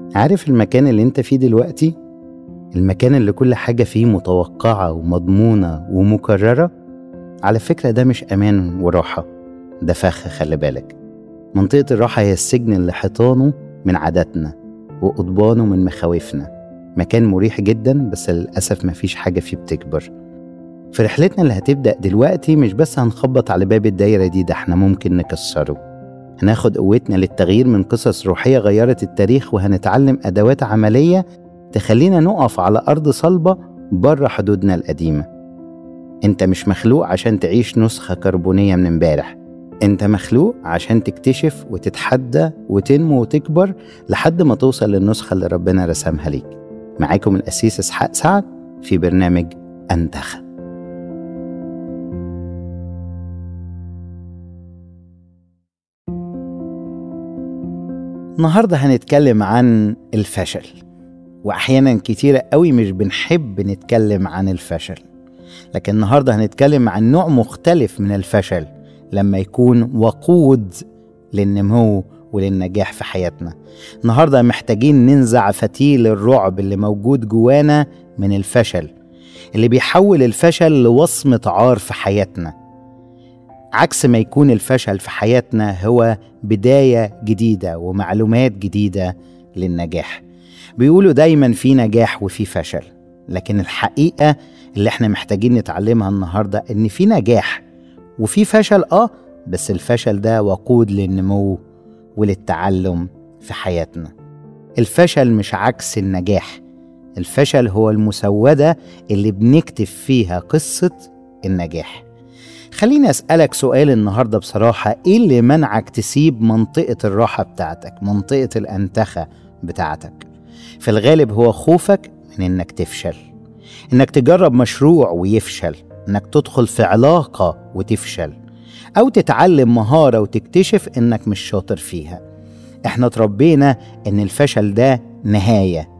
عارف المكان اللي انت فيه دلوقتي المكان اللي كل حاجة فيه متوقعة ومضمونة ومكررة على فكرة ده مش أمان وراحة ده فخ خلي بالك منطقة الراحة هي السجن اللي حيطانه من عاداتنا وقضبانه من مخاوفنا مكان مريح جدا بس للأسف مفيش حاجة فيه بتكبر في رحلتنا اللي هتبدأ دلوقتي مش بس هنخبط على باب الدايرة دي ده احنا ممكن نكسره هناخد قوتنا للتغيير من قصص روحية غيرت التاريخ وهنتعلم أدوات عملية تخلينا نقف على أرض صلبة بره حدودنا القديمة انت مش مخلوق عشان تعيش نسخة كربونية من امبارح انت مخلوق عشان تكتشف وتتحدى وتنمو وتكبر لحد ما توصل للنسخة اللي ربنا رسمها ليك معاكم الأسيس إسحاق سعد في برنامج أنتخب النهارده هنتكلم عن الفشل واحيانا كتيرة قوي مش بنحب نتكلم عن الفشل لكن النهارده هنتكلم عن نوع مختلف من الفشل لما يكون وقود للنمو وللنجاح في حياتنا النهارده محتاجين ننزع فتيل الرعب اللي موجود جوانا من الفشل اللي بيحول الفشل لوصمة عار في حياتنا عكس ما يكون الفشل في حياتنا هو بداية جديدة ومعلومات جديدة للنجاح بيقولوا دايما في نجاح وفي فشل لكن الحقيقة اللي احنا محتاجين نتعلمها النهاردة ان في نجاح وفي فشل اه بس الفشل ده وقود للنمو وللتعلم في حياتنا الفشل مش عكس النجاح الفشل هو المسودة اللي بنكتب فيها قصة النجاح خليني أسألك سؤال النهاردة بصراحة إيه اللي منعك تسيب منطقة الراحة بتاعتك منطقة الأنتخة بتاعتك في الغالب هو خوفك من إنك تفشل إنك تجرب مشروع ويفشل إنك تدخل في علاقة وتفشل أو تتعلم مهارة وتكتشف إنك مش شاطر فيها إحنا اتربينا إن الفشل ده نهاية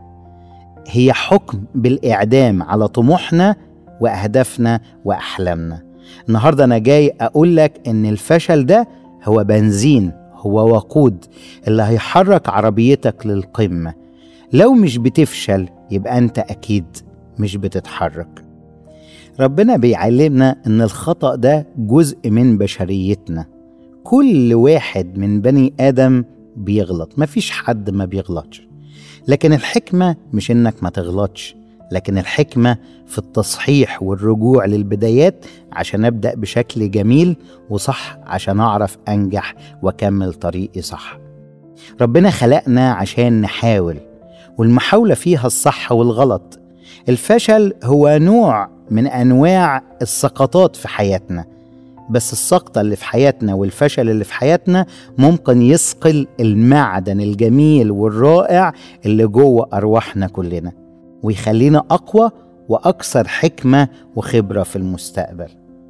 هي حكم بالإعدام على طموحنا وأهدافنا وأحلامنا النهارده انا جاي اقول لك ان الفشل ده هو بنزين هو وقود اللي هيحرك عربيتك للقمه لو مش بتفشل يبقى انت اكيد مش بتتحرك ربنا بيعلمنا ان الخطا ده جزء من بشريتنا كل واحد من بني ادم بيغلط مفيش حد ما بيغلطش لكن الحكمه مش انك ما تغلطش لكن الحكمة في التصحيح والرجوع للبدايات عشان أبدأ بشكل جميل وصح عشان أعرف أنجح وأكمل طريقي صح ربنا خلقنا عشان نحاول والمحاولة فيها الصح والغلط الفشل هو نوع من أنواع السقطات في حياتنا بس السقطة اللي في حياتنا والفشل اللي في حياتنا ممكن يثقل المعدن الجميل والرائع اللي جوه أرواحنا كلنا ويخلينا اقوى واكثر حكمه وخبره في المستقبل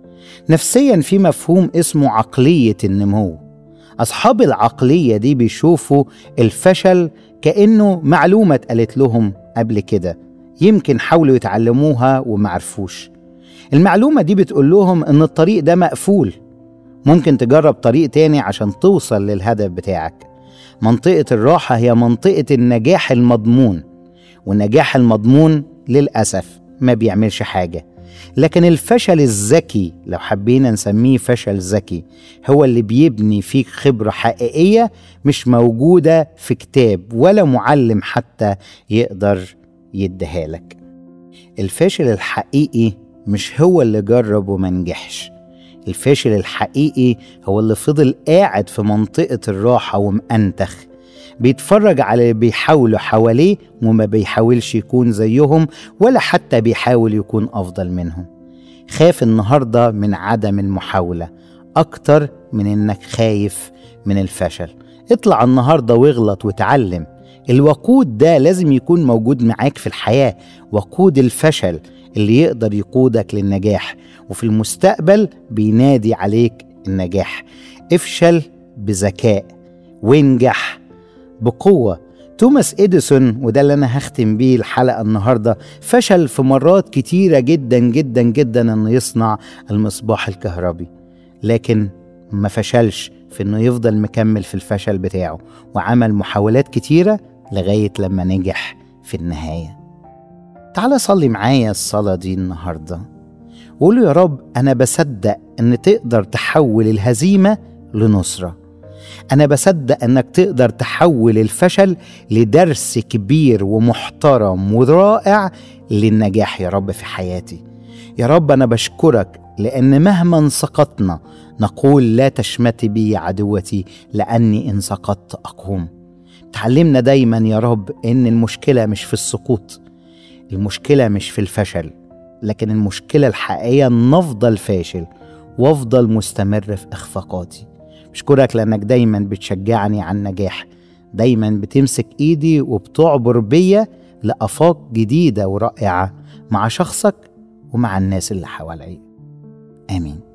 نفسيا في مفهوم اسمه عقليه النمو اصحاب العقليه دي بيشوفوا الفشل كانه معلومه اتقالت لهم قبل كده يمكن حاولوا يتعلموها ومعرفوش المعلومه دي بتقول لهم ان الطريق ده مقفول ممكن تجرب طريق تاني عشان توصل للهدف بتاعك منطقه الراحه هي منطقه النجاح المضمون والنجاح المضمون للأسف ما بيعملش حاجة لكن الفشل الذكي لو حبينا نسميه فشل ذكي هو اللي بيبني فيك خبرة حقيقية مش موجودة في كتاب ولا معلم حتى يقدر يديها لك الفاشل الحقيقي مش هو اللي جرب وما نجحش الفاشل الحقيقي هو اللي فضل قاعد في منطقة الراحة ومأنتخ بيتفرج على اللي بيحاولوا حواليه وما بيحاولش يكون زيهم ولا حتى بيحاول يكون أفضل منهم خاف النهاردة من عدم المحاولة أكتر من إنك خايف من الفشل اطلع النهاردة واغلط وتعلم الوقود ده لازم يكون موجود معاك في الحياة وقود الفشل اللي يقدر يقودك للنجاح وفي المستقبل بينادي عليك النجاح افشل بذكاء وانجح بقوة توماس إديسون وده اللي أنا هختم بيه الحلقة النهاردة فشل في مرات كتيرة جدا جدا جدا إنه يصنع المصباح الكهربي لكن ما فشلش في إنه يفضل مكمل في الفشل بتاعه وعمل محاولات كتيرة لغاية لما نجح في النهاية تعال صلي معايا الصلاة دي النهاردة وقول يا رب أنا بصدق إن تقدر تحول الهزيمة لنصرة أنا بصدق إنك تقدر تحول الفشل لدرس كبير ومحترم ورائع للنجاح يا رب في حياتي يا رب أنا بشكرك لأن مهما سقطنا نقول لا تشمت بي عدوتي لأني إن سقطت أقوم تعلمنا دايما يا رب إن المشكلة مش في السقوط المشكلة مش في الفشل لكن المشكلة الحقيقية إن أفضل فاشل وأفضل مستمر في إخفاقاتي بشكرك لأنك دايما بتشجعني على النجاح دايما بتمسك إيدي وبتعبر بيا لآفاق جديدة ورائعة مع شخصك ومع الناس اللي حواليا آمين